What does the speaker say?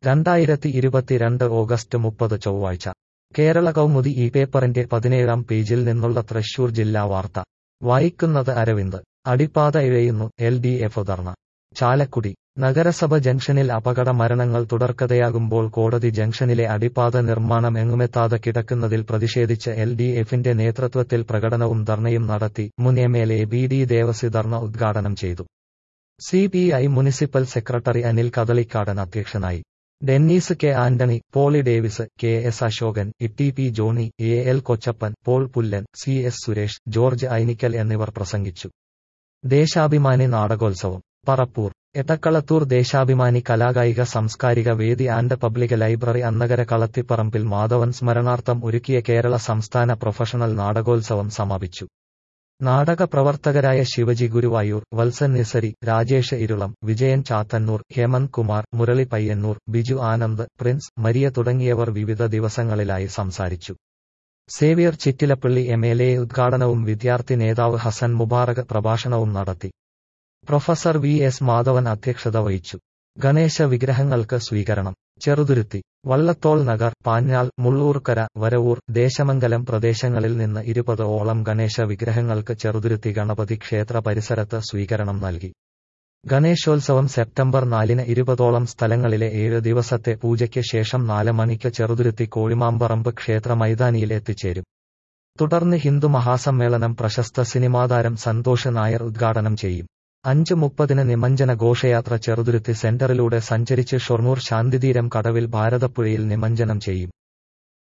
രണ്ടായിരത്തി ഇരുപത്തിരണ്ട് ഓഗസ്റ്റ് മുപ്പത് ചൊവ്വാഴ്ച കേരള കൗമുദി ഈ പേപ്പറിന്റെ പതിനേഴാം പേജിൽ നിന്നുള്ള തൃശൂർ ജില്ലാ വാർത്ത വായിക്കുന്നത് അരവിന്ദ് അടിപ്പാത ഇഴയുന്നു L D F dharna Chalakudy നഗരസഭ ജംഗ്ഷനിൽ അപകട മരണങ്ങൾ തുടർക്കഥയാകുമ്പോൾ കോടതി ജംഗ്ഷനിലെ അടിപ്പാത നിർമ്മാണം എങ്ങുമെത്താതെ കിടക്കുന്നതിൽ പ്രതിഷേധിച്ച് എൽ ഡി എഫിന്റെ നേതൃത്വത്തിൽ പ്രകടനവും ധർണയും നടത്തി മുൻ M L A B D Devassy dharna ഉദ്ഘാടനം ചെയ്തു C P I municipal secretary Anil Kadalikkadan അധ്യക്ഷനായി Dennis K Antony Poly Davis K S Ashokan Itty P Johny A L Kochappan Paul Pullan C S Suresh George Ainikkal എന്നിവർ പ്രസംഗിച്ചു ദേശാഭിമാനി നാടകോത്സവം പറപ്പൂർ എട്ടക്കളത്തൂർ ദേശാഭിമാനി കലാകായിക സാംസ്കാരിക വേദി and public library Annakara Kalathiparambil Madhavan സ്മരണാർത്ഥം ഒരുക്കിയ കേരള സംസ്ഥാന പ്രൊഫഷണൽ നാടകോത്സവം സമാപിച്ചു നാടക പ്രവർത്തകരായ ശിവജി ഗുരുവായൂർ വത്സൻ നിസരി രാജേഷ് ഇരുളം വിജയൻ ചാത്തന്നൂർ ഹേമന്ത് കുമാർ മുരളി പയ്യന്നൂർ ബിജു ആനന്ദ് പ്രിൻസ് മരിയ തുടങ്ങിയവർ വിവിധ ദിവസങ്ങളിലായി സംസാരിച്ചു Xavier Chittilappilly M L A ഉദ്ഘാടനവും വിദ്യാർത്ഥി നേതാവ് ഹസൻ മുബാറക് പ്രഭാഷണവും നടത്തി പ്രൊഫസർ വി എസ് മാധവൻ അധ്യക്ഷത വഹിച്ചു ഗണേശ വിഗ്രഹങ്ങൾക്ക് സ്വീകരണം ചെറുതുരുത്തി വള്ളത്തോൾ നഗർ പാഞ്ഞാൾ മുള്ളൂർക്കര വരവൂർ ദേശമംഗലം പ്രദേശങ്ങളിൽ നിന്ന് ഇരുപത് ഓളം ഗണേശ വിഗ്രഹങ്ങൾക്ക് ചെറുതുരുത്തി ഗണപതി ക്ഷേത്ര പരിസരത്ത് സ്വീകരണം നൽകി ഗണേശോത്സവം സെപ്റ്റംബർ നാലിന് ഇരുപതോളം സ്ഥലങ്ങളിലെ ഏഴ് ദിവസത്തെ പൂജയ്ക്ക് ശേഷം നാല് മണിക്ക് ചെറുതുരുത്തി കോഴിമാമ്പറമ്പ് ക്ഷേത്ര മൈതാനിയിൽ എത്തിച്ചേരും തുടർന്ന് ഹിന്ദു മഹാസമ്മേളനം പ്രശസ്ത സിനിമാതാരം സന്തോഷ് നായർ ഉദ്ഘാടനം ചെയ്യും അഞ്ച് മുപ്പതിന് നിമഞ്ജന ഘോഷയാത്ര ചെറുതുരുത്തി സെന്ററിലൂടെ സഞ്ചരിച്ച് ഷൊർണൂർ ശാന്തിതീരം കടവിൽ ഭാരതപ്പുഴയിൽ നിമഞ്ജനം ചെയ്യും